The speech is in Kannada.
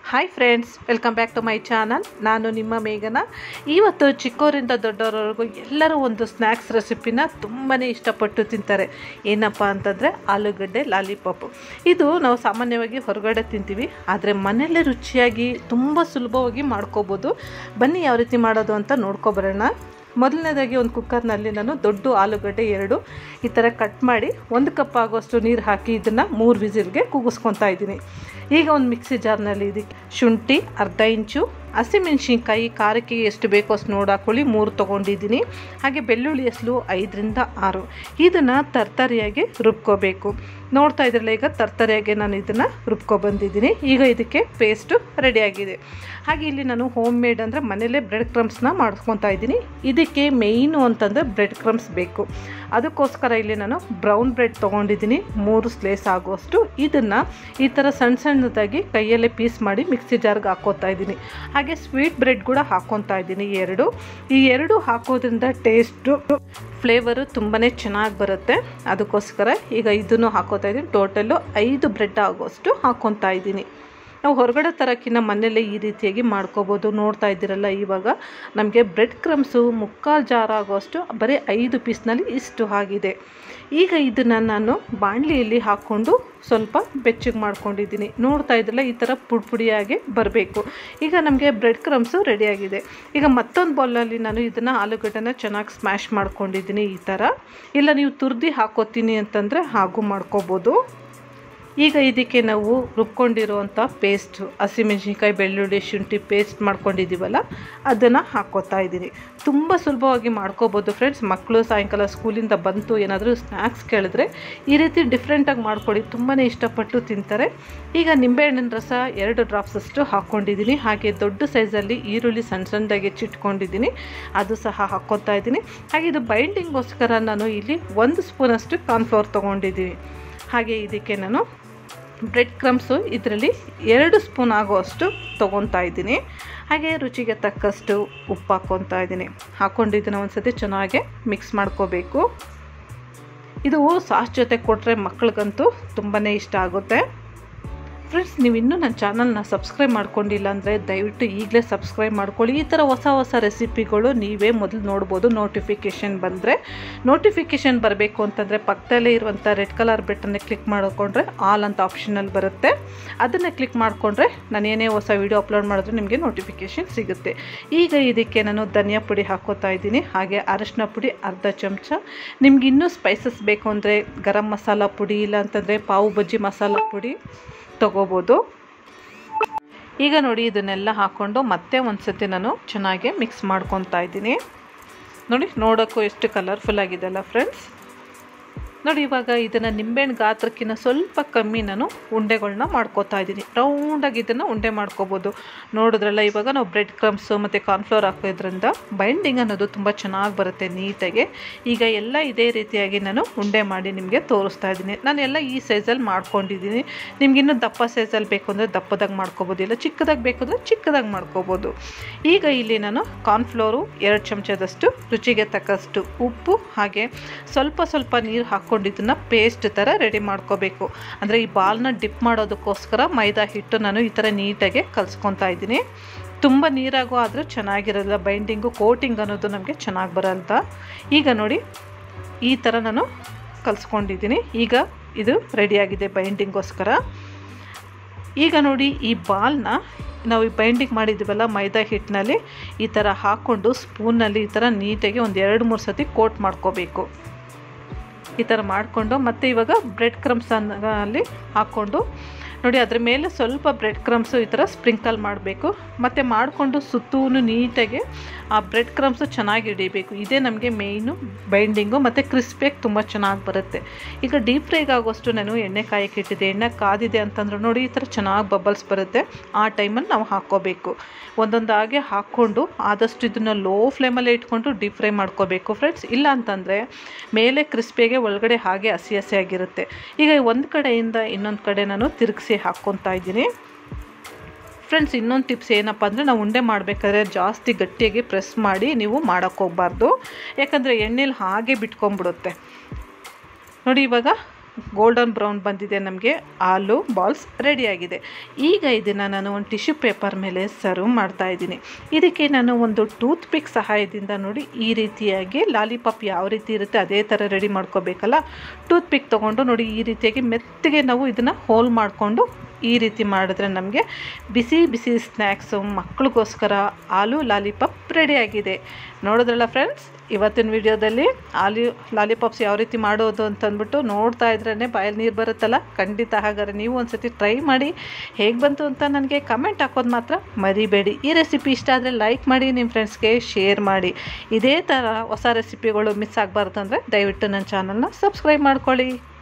hi friends welcome back to my channel ನಾನು ನಿಮ್ಮ ಮೇಘನ ಇವತ್ತು ಚಿಕ್ಕವರಿಂದ ದೊಡ್ಡವರವರೆಗೂ ಎಲ್ಲರೂ ಒಂದು ಸ್ನ್ಯಾಕ್ಸ್ ರೆಸಿಪಿನ ತುಂಬಾ ಇಷ್ಟಪಟ್ಟು ತಿಂತಾರೆ ಏನಪ್ಪ ಅಂತಂದರೆ ಆಲೂಗಡ್ಡೆ ಲಾಲಿಪಾಪು ಇದು ನಾವು ಸಾಮಾನ್ಯವಾಗಿ ಹೊರಗಡೆ ತಿಂತೀವಿ ಆದರೆ ಮನೆಯಲ್ಲೇ ರುಚಿಯಾಗಿ ತುಂಬ ಸುಲಭವಾಗಿ ಮಾಡ್ಕೋಬೋದು ಬನ್ನಿ ಯಾವ ರೀತಿ ಮಾಡೋದು ಅಂತ ನೋಡ್ಕೊಬರೋಣ ಮೊದಲನೇದಾಗಿ ಒಂದು ಕುಕ್ಕರ್ನಲ್ಲಿ ನಾನು ದೊಡ್ಡ ಆಲೂಗಡ್ಡೆ ಎರಡು ಈ ಥರ ಕಟ್ ಮಾಡಿ ಒಂದು ಕಪ್ ಆಗೋಷ್ಟು ನೀರು ಹಾಕಿ ಇದನ್ನು ಮೂರು ವಿಸಿಲ್ಗೆ ಕೂಗಿಸ್ಕೊತಾ ಇದ್ದೀನಿ ಈಗ ಒಂದು ಮಿಕ್ಸಿ ಜಾರ್ನಲ್ಲಿ ಇದಕ್ಕೆ ಶುಂಠಿ ಅರ್ಧ ಇಂಚು ಹಸಿಮೆಣ್ಸಿನ್ಕಾಯಿ ಖಾರಕ್ಕೆ ಎಷ್ಟು ಬೇಕೋ ಅಷ್ಟು ನೋಡಿ ಹಾಕೊಳ್ಳಿ ಮೂರು ತೊಗೊಂಡಿದ್ದೀನಿ ಹಾಗೆ ಬೆಳ್ಳುಳ್ಳಿ ಹೆಸಲು ಐದರಿಂದ ಆರು ಇದನ್ನು ತರ್ತರಿಯಾಗಿ ರುಬ್ಕೋಬೇಕು ನೋಡ್ತಾ ಇದ್ರಲ್ಲ ಈಗ ತರ್ತರಿಯಾಗಿ ನಾನು ಇದನ್ನು ರುಬ್ಕೊಬಂದಿದ್ದೀನಿ ಈಗ ಇದಕ್ಕೆ ಪೇಸ್ಟು ರೆಡಿಯಾಗಿದೆ ಹಾಗೆ ಇಲ್ಲಿ ನಾನು ಹೋಮ್ ಮೇಡ್ ಅಂದರೆ ಮನೇಲೇ ಬ್ರೆಡ್ ಕ್ರಮ್ಸ್ನ ಮಾಡ್ಕೊತಾ ಇದ್ದೀನಿ ಇದಕ್ಕೆ ಮೇಯ್ನು ಅಂತಂದರೆ ಬ್ರೆಡ್ ಕ್ರಮ್ಸ್ ಬೇಕು ಅದಕ್ಕೋಸ್ಕರ ಇಲ್ಲಿ ನಾನು ಬ್ರೌನ್ ಬ್ರೆಡ್ ತೊಗೊಂಡಿದ್ದೀನಿ ಮೂರು ಸ್ಲೇಸ್ ಆಗುವಷ್ಟು ಇದನ್ನು ಈ ಥರ ಸಣ್ಣ ಸಣ್ಣದಾಗಿ ಕೈಯಲ್ಲೇ ಪೀಸ್ ಮಾಡಿ ಮಿಕ್ಸಿ ಜಾರ್ಗೆ ಹಾಕೋತಾ ಇದ್ದೀನಿ ಹಾಗೆ ಸ್ವೀಟ್ ಬ್ರೆಡ್ ಕೂಡ ಹಾಕ್ಕೊತಾ ಇದ್ದೀನಿ ಎರಡು ಈ ಎರಡು ಹಾಕೋದ್ರಿಂದ ಟೇಸ್ಟು ಫ್ಲೇವರು ತುಂಬಾ ಚೆನ್ನಾಗಿ ಬರುತ್ತೆ ಅದಕ್ಕೋಸ್ಕರ ಈಗ ಇದನ್ನು ಹಾಕೋತಾ ಇದ್ದೀನಿ ಟೋಟಲ್ಲು ಐದು ಬ್ರೆಡ್ ಆಗೋಷ್ಟು ಹಾಕ್ಕೊತಾ ಇದ್ದೀನಿ ನಾವು ಹೊರಗಡೆ ತರೋಕ್ಕಿಂತ ಮನೆಯಲ್ಲೇ ಈ ರೀತಿಯಾಗಿ ಮಾಡ್ಕೋಬೋದು ನೋಡ್ತಾ ಇದ್ದೀರಲ್ಲ ಇವಾಗ ನಮಗೆ ಬ್ರೆಡ್ ಕ್ರಮ್ಸು ಮುಕ್ಕಾಲು ಜಾರ್ ಆಗೋಷ್ಟು ಬರೀ ಐದು ಪೀಸ್ನಲ್ಲಿ ಇಷ್ಟು ಆಗಿದೆ ಈಗ ಇದನ್ನು ನಾನು ಬಾಣಲಿಯಲ್ಲಿ ಹಾಕ್ಕೊಂಡು ಸ್ವಲ್ಪ ಬೆಚ್ಚಗೆ ಮಾಡ್ಕೊಂಡಿದ್ದೀನಿ ನೋಡ್ತಾ ಇದ್ರಲ್ಲ ಈ ಥರ ಪುಡಿ ಪುಡಿಯಾಗಿ ಬರಬೇಕು ಈಗ ನಮಗೆ ಬ್ರೆಡ್ ಕ್ರಮ್ಸು ರೆಡಿಯಾಗಿದೆ ಈಗ ಮತ್ತೊಂದು ಬೌಲಲ್ಲಿ ನಾನು ಇದನ್ನು ಆಲೂಗಡ್ಡೆನ ಚೆನ್ನಾಗಿ ಸ್ಮ್ಯಾಶ್ ಮಾಡ್ಕೊಂಡಿದ್ದೀನಿ ಈ ಥರ ಇಲ್ಲ ನೀವು ತುರ್ದಿ ಹಾಕೋತೀನಿ ಅಂತಂದರೆ ಹಾಗೂ ಮಾಡ್ಕೋಬೋದು ಈಗ ಇದಕ್ಕೆ ನಾವು ರುಬ್ಕೊಂಡಿರುವಂಥ ಪೇಸ್ಟ್ ಹಸಿಮೆಣ್ಸಿನ್ಕಾಯಿ ಬೆಳ್ಳುಳ್ಳಿ ಶುಂಠಿ ಪೇಸ್ಟ್ ಮಾಡ್ಕೊಂಡಿದ್ದೀವಲ್ಲ ಅದನ್ನು ಹಾಕ್ಕೋತಾ ಇದ್ದೀನಿ ತುಂಬ ಸುಲಭವಾಗಿ ಮಾಡ್ಕೋಬೋದು ಫ್ರೆಂಡ್ಸ್ ಮಕ್ಕಳು ಸಾಯಂಕಾಲ ಸ್ಕೂಲಿಂದ ಬಂತು ಏನಾದರೂ ಸ್ನ್ಯಾಕ್ಸ್ ಕೇಳಿದ್ರೆ ಈ ರೀತಿ ಡಿಫ್ರೆಂಟಾಗಿ ಮಾಡ್ಕೊಡಿ ತುಂಬಾ ಇಷ್ಟಪಟ್ಟು ತಿಂತಾರೆ ಈಗ ನಿಂಬೆಹಣ್ಣಿನ ರಸ ಎರಡು ಡ್ರಾಪ್ಸಷ್ಟು ಹಾಕ್ಕೊಂಡಿದ್ದೀನಿ ಹಾಗೆ ದೊಡ್ಡ ಸೈಜಲ್ಲಿ ಈರುಳ್ಳಿ ಸಣ್ಣ ಸಣ್ಣದಾಗಿ ಚಿಟ್ಕೊಂಡಿದ್ದೀನಿ ಅದು ಸಹ ಹಾಕ್ಕೊತಾ ಇದ್ದೀನಿ ಹಾಗೆ ಇದು ಬೈಂಡಿಂಗ್ಗೋಸ್ಕರ ನಾನು ಇಲ್ಲಿ ಒಂದು ಸ್ಪೂನಷ್ಟು ಕಾರ್ನ್ಫ್ಲವರ್ ತೊಗೊಂಡಿದ್ದೀನಿ ಹಾಗೆ ಇದಕ್ಕೆ ನಾನು ಬ್ರೆಡ್ ಕ್ರಮ್ಸು ಇದರಲ್ಲಿ ಎರಡು ಸ್ಪೂನ್ ಆಗುವಷ್ಟು ತೊಗೊತಾ ಇದ್ದೀನಿ ಹಾಗೆ ರುಚಿಗೆ ತಕ್ಕಷ್ಟು ಉಪ್ಪು ಹಾಕ್ಕೊತಾ ಇದ್ದೀನಿ ಹಾಕ್ಕೊಂಡು ಇದನ್ನು ಒಂದು ಸತಿ ಚೆನ್ನಾಗಿ ಮಿಕ್ಸ್ ಮಾಡ್ಕೋಬೇಕು ಇದು ಸಾಸ್ ಜೊತೆ ಕೊಟ್ಟರೆ ಮಕ್ಳಿಗಂತೂ ತುಂಬಾ ಇಷ್ಟ ಆಗುತ್ತೆ ಫ್ರೆಂಡ್ಸ್ ನೀವು ಇನ್ನೂ ನನ್ನ ಚಾನಲ್ನ ಸಬ್ಸ್ಕ್ರೈಬ್ ಮಾಡ್ಕೊಂಡಿಲ್ಲ ಅಂದರೆ ದಯವಿಟ್ಟು ಈಗಲೇ ಸಬ್ಸ್ಕ್ರೈಬ್ ಮಾಡ್ಕೊಳ್ಳಿ ಈ ಥರ ಹೊಸ ಹೊಸ ರೆಸಿಪಿಗಳು ನೀವೇ ಮೊದಲು ನೋಡ್ಬೋದು ನೋಟಿಫಿಕೇಷನ್ ಬಂದರೆ ನೋಟಿಫಿಕೇಷನ್ ಬರಬೇಕು ಅಂತಂದರೆ ಪಕ್ಕದಲ್ಲೇ ಇರುವಂಥ ರೆಡ್ ಕಲರ್ ಬೆಟ್ಟನ್ನು ಕ್ಲಿಕ್ ಮಾಡಿಕೊಂಡ್ರೆ ಆಲ್ ಅಂತ ಆಪ್ಷನಲ್ಲಿ ಬರುತ್ತೆ ಅದನ್ನು ಕ್ಲಿಕ್ ಮಾಡಿಕೊಂಡ್ರೆ ನಾನು ಏನೇ ಹೊಸ ವೀಡಿಯೋ ಅಪ್ಲೋಡ್ ಮಾಡಿದ್ರೆ ನಿಮಗೆ ನೋಟಿಫಿಕೇಷನ್ ಸಿಗುತ್ತೆ ಈಗ ಇದಕ್ಕೆ ನಾನು ಧನಿಯಾ ಪುಡಿ ಹಾಕೋತಾ ಇದ್ದೀನಿ ಹಾಗೆ ಅರಶಿನ ಪುಡಿ ಅರ್ಧ ಚಮಚ ನಿಮ್ಗೆ ಇನ್ನೂ ಸ್ಪೈಸಸ್ ಬೇಕು ಅಂದರೆ ಗರಂ ಮಸಾಲ ಪುಡಿ ಇಲ್ಲ ಅಂತಂದರೆ ಪಾವು ಬಜ್ಜಿ ಮಸಾಲ ಪುಡಿ ತಗೋಬೋದು ಈಗ ನೋಡಿ ಇದನ್ನೆಲ್ಲ ಹಾಕ್ಕೊಂಡು ಮತ್ತೆ ಒಂದು ಸತಿ ನಾನು ಚೆನ್ನಾಗಿ ಮಿಕ್ಸ್ ಮಾಡ್ಕೊತಾ ಇದ್ದೀನಿ ನೋಡಿ ನೋಡೋಕ್ಕೂ ಎಷ್ಟು ಕಲರ್ಫುಲ್ ಆಗಿದೆ ಅಲ್ಲ ಫ್ರೆಂಡ್ಸ್ ನೋಡಿ ಇವಾಗ ಇದನ್ನು ನಿಂಬೆಹಣ್ಣು ಗಾತ್ರಕ್ಕಿಂತ ಸ್ವಲ್ಪ ಕಮ್ಮಿ ನಾನು ಉಂಡೆಗಳನ್ನ ಮಾಡ್ಕೋತಾ ಇದ್ದೀನಿ ರೌಂಡಾಗಿ ಇದನ್ನು ಉಂಡೆ ಮಾಡ್ಕೋಬೋದು ನೋಡಿದ್ರಲ್ಲ ಇವಾಗ ನಾವು ಬ್ರೆಡ್ ಕ್ರಮ್ಸು ಮತ್ತು ಕಾರ್ನ್ಫ್ಲವರ್ ಹಾಕೋದ್ರಿಂದ ಬೈಂಡಿಂಗ್ ಅನ್ನೋದು ತುಂಬ ಚೆನ್ನಾಗಿ ಬರುತ್ತೆ ನೀಟಾಗಿ ಈಗ ಎಲ್ಲ ಇದೇ ರೀತಿಯಾಗಿ ನಾನು ಉಂಡೆ ಮಾಡಿ ನಿಮಗೆ ತೋರಿಸ್ತಾ ಇದ್ದೀನಿ ನಾನು ಎಲ್ಲ ಈ ಸೈಜಲ್ಲಿ ಮಾಡ್ಕೊಂಡಿದ್ದೀನಿ ನಿಮ್ಗೆ ಇನ್ನೂ ದಪ್ಪ ಸೈಜಲ್ಲಿ ಬೇಕು ಅಂದರೆ ದಪ್ಪದಾಗಿ ಮಾಡ್ಕೋಬೋದು ಇಲ್ಲ ಚಿಕ್ಕದಾಗಿ ಬೇಕು ಅಂದರೆ ಚಿಕ್ಕದಾಗಿ ಮಾಡ್ಕೋಬೋದು ಈಗ ಇಲ್ಲಿ ನಾನು ಕಾರ್ನ್ಫ್ಲೋರು ಎರಡು ಚಮಚದಷ್ಟು ರುಚಿಗೆ ತಕ್ಕಷ್ಟು ಉಪ್ಪು ಹಾಗೆ ಸ್ವಲ್ಪ ಸ್ವಲ್ಪ ನೀರು ಹಾಕ್ಕೊಂಡು ಇದನ್ನು ಪೇಸ್ಟ್ ಥರ ರೆಡಿ ಮಾಡ್ಕೋಬೇಕು ಅಂದರೆ ಈ ಬಾಲ್ನ ಡಿಪ್ ಮಾಡೋದಕ್ಕೋಸ್ಕರ ಮೈದಾ ಹಿಟ್ಟು ನಾನು ಈ ಥರ ನೀಟಾಗಿ ಕಲಿಸ್ಕೊತಾ ಇದ್ದೀನಿ ತುಂಬ ನೀರಾಗೋ ಆದರೂ ಚೆನ್ನಾಗಿರಲ್ಲ ಬೈಂಡಿಂಗು ಕೋಟಿಂಗ್ ಅನ್ನೋದು ನಮಗೆ ಚೆನ್ನಾಗಿ ಬರಲ್ಲ ಈಗ ನೋಡಿ ಈ ಥರ ನಾನು ಕಲಿಸ್ಕೊಂಡಿದ್ದೀನಿ ಈಗ ಇದು ರೆಡಿಯಾಗಿದೆ ಬೈಂಡಿಂಗೋಸ್ಕರ ಈಗ ನೋಡಿ ಈ ಬಾಲ್ನ ನಾವು ಈ ಬೈಂಡಿಂಗ್ ಮಾಡಿದ್ದೀವಲ್ಲ ಮೈದಾ ಹಿಟ್ಟಿನಲ್ಲಿ ಈ ಥರ ಹಾಕ್ಕೊಂಡು ಸ್ಪೂನಲ್ಲಿ ಈ ಥರ ನೀಟಾಗಿ ಒಂದು ಎರಡು ಮೂರು ಸತಿ ಕೋಟ್ ಮಾಡ್ಕೋಬೇಕು ಈ ಥರ ಮಾಡಿಕೊಂಡು ಮತ್ತು ಇವಾಗ ಬ್ರೆಡ್ ಕ್ರಮ್ಸ್ ಅಲ್ಲಿ ಹಾಕ್ಕೊಂಡು ನೋಡಿ ಅದ್ರ ಮೇಲೆ ಸ್ವಲ್ಪ ಬ್ರೆಡ್ ಕ್ರಮ್ಸು ಈ ಥರ ಸ್ಪ್ರಿಂಕಲ್ ಮಾಡಬೇಕು ಮತ್ತು ಮಾಡಿಕೊಂಡು ಸುತ್ತೂ ನೀಟಾಗಿ ಆ ಬ್ರೆಡ್ ಕ್ರಮ್ಸು ಚೆನ್ನಾಗಿ ಹಿಡಿಬೇಕು ಇದೇ ನಮಗೆ ಮೇಯ್ನು ಬೈಂಡಿಂಗು ಮತ್ತು ಕ್ರಿಸ್ಪಿಯಾಗಿ ತುಂಬ ಚೆನ್ನಾಗಿ ಬರುತ್ತೆ ಈಗ ಡೀಪ್ ಫ್ರೈಗೆ ಆಗೋಷ್ಟು ನಾನು ಎಣ್ಣೆ ಕಾಯಕ್ಕೆ ಇಟ್ಟಿದ್ದೆ ಎಣ್ಣೆ ಕಾದಿದೆ ಅಂತಂದ್ರೆ ನೋಡಿ ಈ ಥರ ಚೆನ್ನಾಗಿ ಬಬಲ್ಸ್ ಬರುತ್ತೆ ಆ ಟೈಮಲ್ಲಿ ನಾವು ಹಾಕ್ಕೋಬೇಕು ಒಂದೊಂದಾಗೆ ಹಾಕ್ಕೊಂಡು ಆದಷ್ಟು ಇದನ್ನು ಲೋ ಫ್ಲೇಮಲ್ಲೇ ಇಟ್ಕೊಂಡು ಡೀಪ್ ಫ್ರೈ ಮಾಡ್ಕೋಬೇಕು ಫ್ರೆಂಡ್ಸ್ ಇಲ್ಲ ಅಂತಂದರೆ ಮೇಲೆ ಕ್ರಿಸ್ಪಿಯಾಗೆ ಒಳಗಡೆ ಹಾಗೆ ಹಸಿ ಹಸಿಯಾಗಿರುತ್ತೆ ಈಗ ಒಂದು ಕಡೆಯಿಂದ ಇನ್ನೊಂದು ಕಡೆ ನಾನು ತಿರುಗಿಸಿ ಹಾಕ್ಕೊತಾ ಇದ್ದೀನಿ ಫ್ರೆಂಡ್ಸ್ ಇನ್ನೊಂದು ಟಿಪ್ಸ್ ಏನಪ್ಪ ಅಂದರೆ ನಾವು ಉಂಡೆ ಮಾಡಬೇಕಾದ್ರೆ ಜಾಸ್ತಿ ಗಟ್ಟಿಯಾಗಿ ಪ್ರೆಸ್ ಮಾಡಿ ನೀವು ಮಾಡೋಕ್ಕೆ ಹೋಗ್ಬಾರ್ದು ಯಾಕಂದರೆ ಎಣ್ಣೆಲಿ ಹಾಗೆ ಬಿಟ್ಕೊಂಡ್ಬಿಡುತ್ತೆ ನೋಡಿ ಇವಾಗ ಗೋಲ್ಡನ್ ಬ್ರೌನ್ ಬಂದಿದೆ ನಮಗೆ ಆಲೂ ಬಾಲ್ಸ್ ರೆಡಿಯಾಗಿದೆ ಈಗ ಇದನ್ನು ನಾನು ಒಂದು ಟಿಶ್ಯೂ ಪೇಪರ್ ಮೇಲೆ ಸರ್ವ್ ಮಾಡ್ತಾ ಇದ್ದೀನಿ ಇದಕ್ಕೆ ನಾನು ಒಂದು ಟೂತ್ ಪಿಕ್ ಸಹಾಯದಿಂದ ನೋಡಿ ಈ ರೀತಿಯಾಗಿ ಲಾಲಿಪಾಪ್ ಯಾವ ರೀತಿ ಇರುತ್ತೆ ಅದೇ ಥರ ರೆಡಿ ಮಾಡ್ಕೋಬೇಕಲ್ಲ ಟೂತ್ ಪಿಕ್ ತೊಗೊಂಡು ನೋಡಿ ಈ ರೀತಿಯಾಗಿ ಮೆತ್ತಗೆ ನಾವು ಇದನ್ನು ಹೋಲ್ ಮಾಡಿಕೊಂಡು ಈ ರೀತಿ ಮಾಡಿದ್ರೆ ನಮಗೆ ಬಿಸಿ ಬಿಸಿ ಸ್ನ್ಯಾಕ್ಸು ಮಕ್ಕಳಿಗೋಸ್ಕರ ಆಲೂ ಲಾಲಿಪಾಪ್ ರೆಡಿಯಾಗಿದೆ ನೋಡಿದ್ರಲ್ಲ ಫ್ರೆಂಡ್ಸ್ ಇವತ್ತಿನ ವಿಡಿಯೋದಲ್ಲಿ ಆಲೂ ಲಾಲಿಪಾಪ್ಸ್ ಯಾವ ರೀತಿ ಮಾಡೋದು ಅಂತಂದ್ಬಿಟ್ಟು ನೋಡ್ತಾ ಇದ್ರೇ ಬಾಯಲ್ಲಿ ನೀರು ಬರುತ್ತಲ್ಲ ಖಂಡಿತ ಹಾಗಾದ್ರೆ ನೀವು ಒಂದ್ಸತಿ ಟ್ರೈ ಮಾಡಿ ಹೇಗೆ ಬಂತು ಅಂತ ನನಗೆ ಕಮೆಂಟ್ ಹಾಕೋದು ಮಾತ್ರ ಮರಿಬೇಡಿ ಈ ರೆಸಿಪಿ ಇಷ್ಟ ಆದರೆ ಲೈಕ್ ಮಾಡಿ ನಿಮ್ಮ ಫ್ರೆಂಡ್ಸ್ಗೆ ಶೇರ್ ಮಾಡಿ ಇದೇ ಥರ ಹೊಸ ರೆಸಿಪಿಗಳು ಮಿಸ್ ಆಗಬಾರ್ದು ಅಂದರೆ ದಯವಿಟ್ಟು ನನ್ನ ಚಾನಲ್ನ ಸಬ್ಸ್ಕ್ರೈಬ್ ಮಾಡ್ಕೊಳ್ಳಿ